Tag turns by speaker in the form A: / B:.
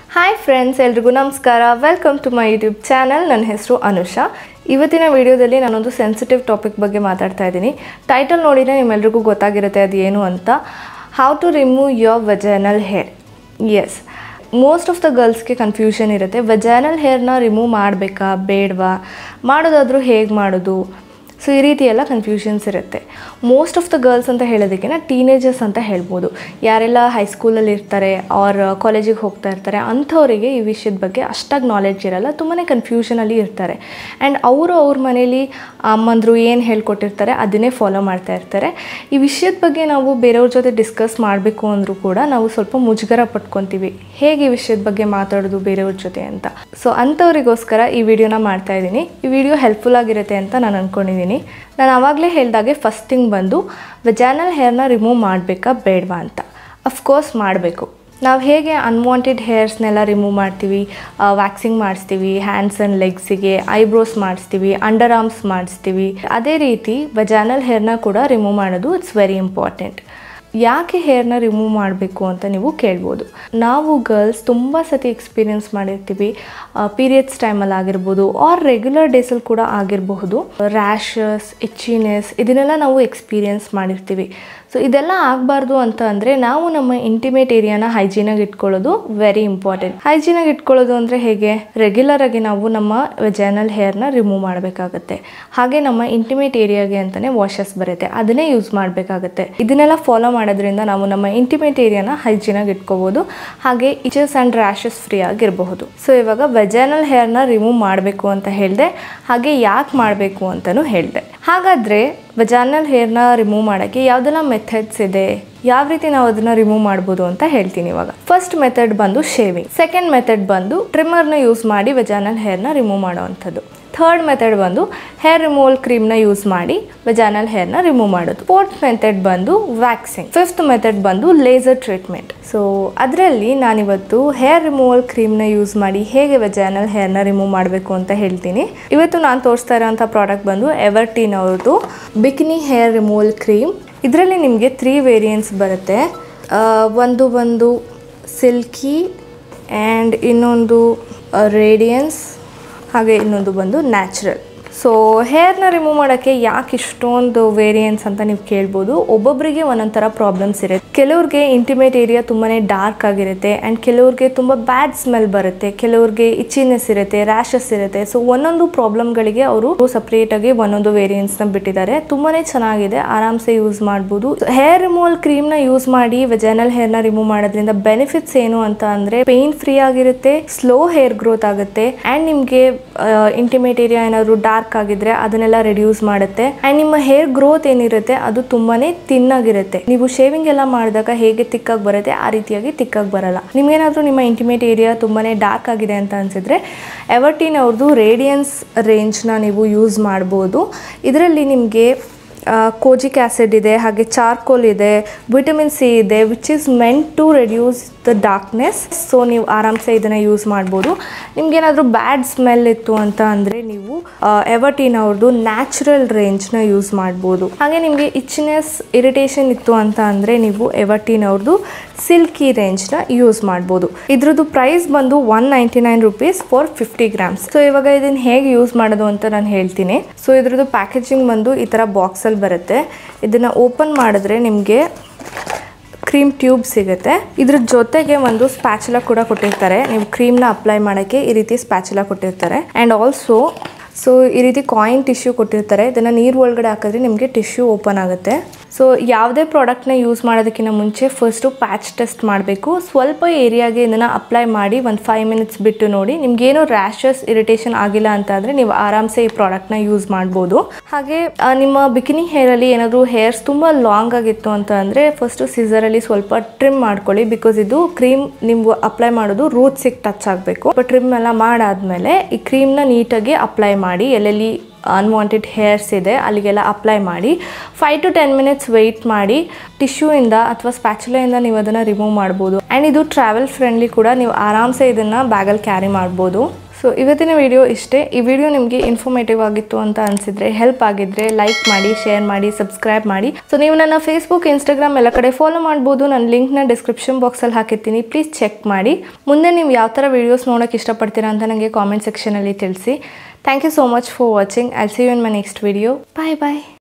A: hi friends ಎಲ್ರಿಗೂ ನಮಸ್ಕಾರ welcome to my YouTube channel ನನ್ನ ಹೆಸರು ಅನುಷಾ ಇವತ್ತಿನ ವಿಡಿಯೋದಲ್ಲಿ ನಾನೊಂದು ಸೆನ್ಸಿಟಿವ್ ಟಾಪಿಕ್ ಬಗ್ಗೆ ಮಾತಾಡ್ತಾ ಇದ್ದೀನಿ ಟೈಟಲ್ ನೋಡಿದರೆ ನಿಮ್ಮೆಲ್ರಿಗೂ ಗೊತ್ತಾಗಿರುತ್ತೆ ಅದು ಏನು ಅಂತ how to remove your vaginal hair as most of the ಗರ್ಲ್ಸ್ಗೆ ಕನ್ಫ್ಯೂಷನ್ ಇರುತ್ತೆ ವಜೈನಲ್ ಹೇರ್ನ ರಿಮೂವ್ ಮಾಡಬೇಕಾ ಬೇಡವಾ ಮಾಡೋದಾದರೂ ಹೇಗೆ ಮಾಡೋದು ಸೊ ಈ ರೀತಿ ಎಲ್ಲ ಕನ್ಫ್ಯೂಷನ್ಸ್ ಇರುತ್ತೆ ಮೋಸ್ಟ್ ಆಫ್ ದ ಗರ್ಲ್ಸ್ ಅಂತ ಹೇಳೋದಕ್ಕಿಂತ ಟೀನೇಜರ್ಸ್ ಅಂತ ಹೇಳ್ಬೋದು ಯಾರೆಲ್ಲ ಹೈಸ್ಕೂಲಲ್ಲಿ ಇರ್ತಾರೆ ಆರ್ ಕಾಲೇಜಿಗೆ ಹೋಗ್ತಾ ಇರ್ತಾರೆ ಅಂಥವರಿಗೆ ಈ ವಿಷಯದ ಬಗ್ಗೆ ಅಷ್ಟಾಗಿ ನಾಲೆಡ್ಜ್ ಇರಲ್ಲ ತುಂಬಾ ಕನ್ಫ್ಯೂಷನಲ್ಲಿ ಇರ್ತಾರೆ ಆ್ಯಂಡ್ ಅವರು ಅವ್ರ ಮನೇಲಿ ಅಮ್ಮಂದರು ಏನು ಹೇಳ್ಕೊಟ್ಟಿರ್ತಾರೆ ಅದನ್ನೇ ಫಾಲೋ ಮಾಡ್ತಾ ಇರ್ತಾರೆ ಈ ವಿಷಯದ ಬಗ್ಗೆ ನಾವು ಬೇರೆಯವ್ರ ಜೊತೆ ಡಿಸ್ಕಸ್ ಮಾಡಬೇಕು ಅಂದರೂ ಕೂಡ ನಾವು ಸ್ವಲ್ಪ ಮುಜುಗರ ಪಟ್ಕೊತೀವಿ ಹೇಗೆ ಈ ವಿಷಯದ ಬಗ್ಗೆ ಮಾತಾಡೋದು ಬೇರೆಯವ್ರ ಜೊತೆ ಅಂತ ಸೊ ಅಂಥವರಿಗೋಸ್ಕರ ಈ ವಿಡಿಯೋನ ಮಾಡ್ತಾ ಇದ್ದೀನಿ ಈ ವಿಡಿಯೋ ಹೆಲ್ಪ್ಫುಲ್ ಆಗಿರುತ್ತೆ ಅಂತ ನಾನು ಅಂದ್ಕೊಂಡಿದ್ದೀನಿ ನಾನು ಆವಾಗಲೇ ಹೇಳಿದಾಗೆ ಫಸ್ಟ್ ಥಿಂಗ್ ಬಂದು ವೆಜಾನಲ್ ಹೇರ್ನ ರಿಮೂವ್ ಮಾಡಬೇಕಾ ಬೇಡವಾ ಅಂತ ಅಫ್ಕೋರ್ಸ್ ಮಾಡಬೇಕು ನಾವು ಹೇಗೆ ಅನ್ವಾಂಟೆಡ್ ಹೇರ್ಸ್ನೆಲ್ಲ ರಿಮೂವ್ ಮಾಡ್ತೀವಿ ವ್ಯಾಕ್ಸಿಂಗ್ ಮಾಡಿಸ್ತೀವಿ ಹ್ಯಾಂಡ್ಸ್ ಆ್ಯಂಡ್ ಲೆಗ್ಸಿಗೆ ಐಬ್ರೋಸ್ ಮಾಡಿಸ್ತೀವಿ ಅಂಡರ್ ಆರ್ಮ್ಸ್ ಮಾಡಿಸ್ತೀವಿ ಅದೇ ರೀತಿ ವಜಾನಲ್ ಹೇರ್ನ ಕೂಡ ರಿಮೂವ್ ಮಾಡೋದು ಇಟ್ಸ್ ವೆರಿ ಇಂಪಾರ್ಟೆಂಟ್ ಯಾಕೆ ಹೇರ್ನ ರಿಮೂವ್ ಮಾಡಬೇಕು ಅಂತ ನೀವು ಕೇಳ್ಬೋದು ನಾವು ಗರ್ಲ್ಸ್ ತುಂಬ ಸತಿ ಎಕ್ಸ್ಪೀರಿಯನ್ಸ್ ಮಾಡಿರ್ತೀವಿ ಪೀರಿಯಡ್ಸ್ ಟೈಮಲ್ಲಿ ಆಗಿರ್ಬೋದು ಆರ್ ರೆಗ್ಯುಲರ್ ಡೇಸಲ್ಲಿ ಕೂಡ ಆಗಿರಬಹುದು ರ್ಯಾಷಸ್ ಇಚ್ಚಿನೆಸ್ ಇದನ್ನೆಲ್ಲ ನಾವು ಎಕ್ಸ್ಪೀರಿಯನ್ಸ್ ಮಾಡಿರ್ತೀವಿ ಸೊ ಇದೆಲ್ಲ ಆಗಬಾರ್ದು ಅಂತ ಅಂದರೆ ನಾವು ನಮ್ಮ ಇಂಟಿಮೇಟ್ ಏರಿಯಾನ ಹೈಜೀನಾಗಿ ಇಟ್ಕೊಳ್ಳೋದು ವೆರಿ ಇಂಪಾರ್ಟೆಂಟ್ ಹೈಜೀನಾಗಿ ಇಟ್ಕೊಳ್ಳೋದು ಅಂದರೆ ಹೇಗೆ ರೆಗ್ಯುಲರ್ ಆಗಿ ನಾವು ನಮ್ಮ ವೆಜೈನಲ್ ಹೇರ್ನ ರಿಮೂವ್ ಮಾಡಬೇಕಾಗತ್ತೆ ಹಾಗೆ ನಮ್ಮ ಇಂಟಿಮೇಟ್ ಏರಿಯಾಗೆ ಅಂತಲೇ ವಾಷಸ್ ಬರುತ್ತೆ ಅದನ್ನೇ ಯೂಸ್ ಮಾಡಬೇಕಾಗತ್ತೆ ಇದನ್ನೆಲ್ಲ ಫಾಲೋ ಮಾಡೋದ್ರಿಂದ ನಾವು ನಮ್ಮ ಇಂಟಿಮೇಟ್ ಏರಿಯಾನ ಹೈಜೀನಾಗಿ ಇಟ್ಕೋಬೋದು ಹಾಗೆ ಇಚಸ್ ಆ್ಯಂಡ್ ರ್ಯಾಷಸ್ ಫ್ರೀ ಆಗಿರಬಹುದು ಸೊ ಇವಾಗ ವೆಜೈನಲ್ ಹೇರ್ನ ರಿಮೂವ್ ಮಾಡಬೇಕು ಅಂತ ಹೇಳಿದೆ ಹಾಗೆ ಯಾಕೆ ಮಾಡಬೇಕು ಅಂತಲೂ ಹೇಳಿದೆ ಹಾಗಾದರೆ ವಜಾನಲ್ ಹೇರ್ನ ರಿಮೂವ್ ಮಾಡೋಕ್ಕೆ ಯಾವುದೆಲ್ಲ ಮೆಥಡ್ಸ್ ಇದೆ ಯಾವ ರೀತಿ ನಾವು ಅದನ್ನ ರಿಮೂವ್ ಮಾಡ್ಬೋದು ಅಂತ ಹೇಳ್ತೀನಿ ಇವಾಗ ಫಸ್ಟ್ ಮೆಥಡ್ ಬಂದು ಶೇವಿಂಗ್ ಸೆಕೆಂಡ್ ಮೆಥಡ್ ಬಂದು ಟ್ರಿಮ್ಮರ್ನ ಯೂಸ್ ಮಾಡಿ ವಜಾನಲ್ ಹೇರ್ನ ರಿಮೂವ್ ಮಾಡೋವಂಥದ್ದು ಥರ್ಡ್ ಮೆಥಡ್ ಬಂದು ಹೇರ್ ರಿಮೂವಲ್ ಕ್ರೀಮ್ನ ಯೂಸ್ ಮಾಡಿ ವಜಾನಲ್ ಹೇರ್ನ ರಿಮೂವ್ ಮಾಡೋದು ಫೋರ್ತ್ ಮೆಥಡ್ ಬಂದು ವ್ಯಾಕ್ಸಿಂಗ್ ಫಿಫ್ತ್ ಮೆಥಡ್ ಬಂದು ಲೇಸರ್ ಟ್ರೀಟ್ಮೆಂಟ್ ಸೊ ಅದರಲ್ಲಿ ನಾನಿವತ್ತು ಹೇರ್ ರಿಮೂವಲ್ ಕ್ರೀಮ್ನ ಯೂಸ್ ಮಾಡಿ ಹೇಗೆ ವಜಾನಲ್ ಹೇರ್ನ ರಿಮೂವ್ ಮಾಡಬೇಕು ಅಂತ ಹೇಳ್ತೀನಿ ಇವತ್ತು ನಾನು ತೋರಿಸ್ತಾ ಇರೋಂಥ ಪ್ರಾಡಕ್ಟ್ ಬಂದು ಎವರ್ಟೀನ್ ಅವ್ರದ್ದು ಬಿಕಿನಿ ಹೇರ್ ರಿಮೂವಲ್ ಕ್ರೀಮ್ ಇದರಲ್ಲಿ ನಿಮಗೆ ತ್ರೀ ವೇರಿಯಂಟ್ಸ್ ಬರುತ್ತೆ ಆ, ಒಂದು ಬಂದು ಸಿಲ್ಕಿ ಆ್ಯಂಡ್ ಇನ್ನೊಂದು ರೇಡಿಯನ್ಸ್ ಹಾಗೆ ಇನ್ನೊಂದು ಬಂದು ನ್ಯಾಚುರಲ್ ಸೊ ಹೇರ್ನ ರಿಮೂವ್ ಮಾಡೋಕ್ಕೆ ಯಾಕೆ ಇಷ್ಟೊಂದು ವೇರಿಯನ್ಸ್ ಅಂತ ನೀವು ಕೇಳ್ಬೋದು ಒಬ್ಬೊಬ್ಬರಿಗೆ ಒಂದೊಂದು ಥರ ಪ್ರಾಬ್ಲಮ್ಸ್ ಇರುತ್ತೆ ಕೆಲವ್ರಿಗೆ ಇಂಟಿಮೇಟ್ ಏರಿಯಾ ತುಂಬಾ ಡಾರ್ಕ್ ಆಗಿರುತ್ತೆ ಆ್ಯಂಡ್ ಕೆಲವ್ರಿಗೆ ತುಂಬ ಬ್ಯಾಡ್ ಸ್ಮೆಲ್ ಬರುತ್ತೆ ಕೆಲವ್ರಿಗೆ ಇಚ್ಚಿನೆಸ್ ಇರುತ್ತೆ ರ್ಯಾಷಸ್ ಇರುತ್ತೆ ಸೊ ಒಂದೊಂದು ಪ್ರಾಬ್ಲಮ್ಗಳಿಗೆ ಅವರು ಸಪ್ರೇಟಾಗಿ ಒಂದೊಂದು ವೇರಿಯನ್ಸ್ನ ಬಿಟ್ಟಿದ್ದಾರೆ ತುಂಬಾ ಚೆನ್ನಾಗಿದೆ ಆರಾಮ್ಸೆ ಯೂಸ್ ಮಾಡ್ಬೋದು ಹೇರ್ ರಿಮೂವಲ್ ಕ್ರೀಮ್ನ ಯೂಸ್ ಮಾಡಿ ವೆಜೈನಲ್ ಹೇರ್ನ ರಿಮೂವ್ ಮಾಡೋದ್ರಿಂದ ಬೆನಿಫಿಟ್ಸ್ ಏನು ಅಂತ ಅಂದರೆ ಪೇನ್ ಫ್ರೀ ಆಗಿರುತ್ತೆ ಸ್ಲೋ ಹೇರ್ ಗ್ರೋತ್ ಆಗುತ್ತೆ ಆ್ಯಂಡ್ ನಿಮಗೆ ಇಂಟಿಮೇಟ್ ಏರಿಯಾ ಏನಾದ್ರು ಡಾರ್ಕ್ ಆಗಿದ್ರೆ ಅದನ್ನೆಲ್ಲ ರಿಡ್ಯೂಸ್ ಮಾಡುತ್ತೆ ಆ್ಯಂಡ್ ನಿಮ್ಮ ಹೇರ್ ಗ್ರೋತ್ ಏನಿರುತ್ತೆ ಅದು ತುಂಬಾನೇ ತಿನ್ನಾಗಿರುತ್ತೆ ನೀವು ಶೇವಿಂಗ್ ಎಲ್ಲ ಮಾಡಿದಾಗ ಹೇಗೆ ತಿಕ್ಕಾಗಿ ಬರುತ್ತೆ ಆ ರೀತಿಯಾಗಿ ತಿಕ್ಕಾಗಿ ಬರಲ್ಲ ನಿಮ್ಗೇನಾದ್ರೂ ನಿಮ್ಮ ಇಂಟಿಮೇಟ್ ಏರಿಯಾ ತುಂಬಾನೇ ಡಾರ್ಕ್ ಆಗಿದೆ ಅಂತ ಅನ್ಸಿದ್ರೆ ಎವರ್ಟೀನ್ ಅವ್ರದ್ದು ರೇಡಿಯನ್ಸ್ ರೇಂಜ್ನ ನೀವು ಯೂಸ್ ಮಾಡ್ಬೋದು ಇದರಲ್ಲಿ ನಿಮಗೆ ಕೋಜಿಕ್ ಆ್ಯಸಿಡ್ ಇದೆ ಹಾಗೆ ಚಾರ್ಕೋಲ್ ಇದೆ ವಿಟಮಿನ್ ಸಿ ಇದೆ which is meant to reduce the darkness so ನೀವು ಆರಾಮ್ಸೆ ಇದನ್ನು ಯೂಸ್ ಮಾಡ್ಬೋದು ನಿಮ್ಗೇನಾದರೂ ಬ್ಯಾಡ್ ಸ್ಮೆಲ್ ಇತ್ತು ಅಂತ ಅಂದರೆ ನೀವು ಎವರ್ಟೀನ್ ಅವ್ರದ್ದು ನ್ಯಾಚುರಲ್ ರೇಂಜ್ನ ಯೂಸ್ ಮಾಡ್ಬೋದು ಹಾಗೆ ನಿಮಗೆ ಇಚ್ನೆಸ್ ಇರಿಟೇಷನ್ ಇತ್ತು ಅಂತ ಅಂದರೆ ನೀವು ಎವರ್ಟೀನ್ ಅವ್ರದ್ದು ಸಿಲ್ಕಿ ರೇಂಜ್ನ ಯೂಸ್ ಮಾಡ್ಬೋದು ಇದ್ರದ್ದು ಪ್ರೈಸ್ ಬಂದು one ninety nine rupees for fifty grams so ಇವಾಗ ಇದನ್ನು ಹೇಗೆ ಯೂಸ್ ಮಾಡೋದು ಅಂತ ನಾನು ಹೇಳ್ತೀನಿ ಸೊ ಇದ್ರದ್ದು ಪ್ಯಾಕೇಜಿಂಗ್ ಬಂದು ಈ ಥರ ಬಾಕ್ಸಲ್ಲಿ ಬರುತ್ತೆ ಇದನ್ನು ಓಪನ್ ಮಾಡಿದ್ರೆ ನಿಮಗೆ ಕ್ರೀಮ್ ಟ್ಯೂಬ್ ಸಿಗುತ್ತೆ ಇದ್ರ ಜೊತೆಗೆ ಒಂದು ಸ್ಪ್ಯಾಚುಲ ಕೂಡ ಕೊಟ್ಟಿರ್ತಾರೆ ನೀವು ಕ್ರೀಮ್ನ ಅಪ್ಲೈ ಮಾಡೋಕ್ಕೆ ಈ ರೀತಿ ಸ್ಪ್ಯಾಚುಲ ಕೊಟ್ಟಿರ್ತಾರೆ ಆ್ಯಂಡ್ ಆಲ್ಸೋ ಸೊ ಈ ರೀತಿ ಕಾಯಿನ್ ಟಿಶ್ಯೂ ಕೊಟ್ಟಿರ್ತಾರೆ ಇದನ್ನು ನೀರು ಒಳಗಡೆ ಹಾಕಿದ್ರೆ ನಿಮಗೆ ಟಿಶ್ಯೂ ಓಪನ್ ಆಗುತ್ತೆ ಸೊ ಯಾವುದೇ ಪ್ರಾಡಕ್ಟ್ನ ಯೂಸ್ ಮಾಡೋದಕ್ಕಿಂತ ಮುಂಚೆ ಫಸ್ಟು ಪ್ಯಾಚ್ ಟೆಸ್ಟ್ ಮಾಡಬೇಕು ಸ್ವಲ್ಪ ಏರಿಯಾಗೆ ಇದನ್ನು ಅಪ್ಲೈ ಮಾಡಿ ಒಂದು ಫೈವ್ ಮಿನಿಟ್ಸ್ ಬಿಟ್ಟು ನೋಡಿ ನಿಮ್ಗೇನೋ ರ್ಯಾಷಸ್ ಇರಿಟೇಷನ್ ಆಗಿಲ್ಲ ಅಂತ ಅಂದರೆ ನೀವು ಆರಾಮ್ಸೆ ಈ ಪ್ರಾಡಕ್ಟ್ನ ಯೂಸ್ ಮಾಡ್ಬೋದು ಹಾಗೆ ಆ, ನಿಮ್ಮ ಬಿಕಿನಿ ಹೇರಲ್ಲಿ ಏನಾದರೂ ಹೇರ್ಸ್ ತುಂಬ ಲಾಂಗ್ ಆಗಿತ್ತು ಅಂತ ಅಂದರೆ ಫಸ್ಟು ಸಿಸರಲ್ಲಿ ಸ್ವಲ್ಪ ಟ್ರಿಮ್ ಮಾಡ್ಕೊಳ್ಳಿ ಬಿಕಾಸ್ ಇದು ಕ್ರೀಮ್ ನೀವು ಅಪ್ಲೈ ಮಾಡೋದು ರೂಟ್ಸಿಗೆ ಟಚ್ ಆಗಬೇಕು ಟ್ರಿಮ್ ಎಲ್ಲ ಮಾಡಾದ್ಮೇಲೆ ಈ ಕ್ರೀಮ್ನ ನೀಟಾಗಿ ಅಪ್ಲೈ ಮಾಡಿ ಎಲ್ಲೆಲ್ಲಿ ಅನ್ವಾಂಟೆಡ್ ಹೇರ್ಸ್ ಇದೆ ಅಲ್ಲಿಗೆಲ್ಲ ಅಪ್ಲೈ ಮಾಡಿ five to ten minutes wait ಮಾಡಿ ಟಿಶ್ಯೂಯಿಂದ ಅಥವಾ ಸ್ಪ್ಯಾಚುಲೆಯಿಂದ ನೀವು ಅದನ್ನು ರಿಮೂವ್ ಮಾಡ್ಬೋದು ಆ್ಯಂಡ್ ಇದು ಟ್ರಾವೆಲ್ ಫ್ರೆಂಡ್ಲಿ ಕೂಡ ನೀವು ಆರಾಮ್ಸೆ ಇದನ್ನು ಬ್ಯಾಗಲ್ಲಿ ಕ್ಯಾರಿ ಮಾಡ್ಬೋದು ಸೊ ಇವತ್ತಿನ ವಿಡಿಯೋ ಇಷ್ಟೇ ಈ ವಿಡಿಯೋ ನಿಮಗೆ ಇನ್ಫಾರ್ಮೇಟಿವ್ ಆಗಿತ್ತು ಅಂತ ಅನಿಸಿದ್ರೆ ಹೆಲ್ಪ್ ಆಗಿದ್ರೆ ಲೈಕ್ ಮಾಡಿ ಶೇರ್ ಮಾಡಿ ಸಬ್ಸ್ಕ್ರೈಬ್ ಮಾಡಿ ಸೊ ನೀವು ನನ್ನ ಫೇಸ್ಬುಕ್ ಇನ್ಸ್ಟಾಗ್ರಾಮ್ ಎಲ್ಲ ಕಡೆ ಫಾಲೋ ಮಾಡ್ಬೋದು ನನ್ನ ಲಿಂಕ್ನ ಡಿಸ್ಕ್ರಿಪ್ಷನ್ ಬಾಕ್ಸಲ್ಲಿ ಹಾಕಿರ್ತೀನಿ ಪ್ಲೀಸ್ ಚೆಕ್ ಮಾಡಿ ಮುಂದೆ ನೀವು ಯಾವ ಥರ ವೀಡಿಯೋಸ್ ನೋಡೋಕ್ಕೆ ಇಷ್ಟಪಡ್ತೀರಾ ಅಂತ ನನಗೆ ಕಾಮೆಂಟ್ ಸೆಕ್ಷನಲ್ಲಿ ತಿಳಿಸಿ thank you so much for watching I see you in my next video bye bye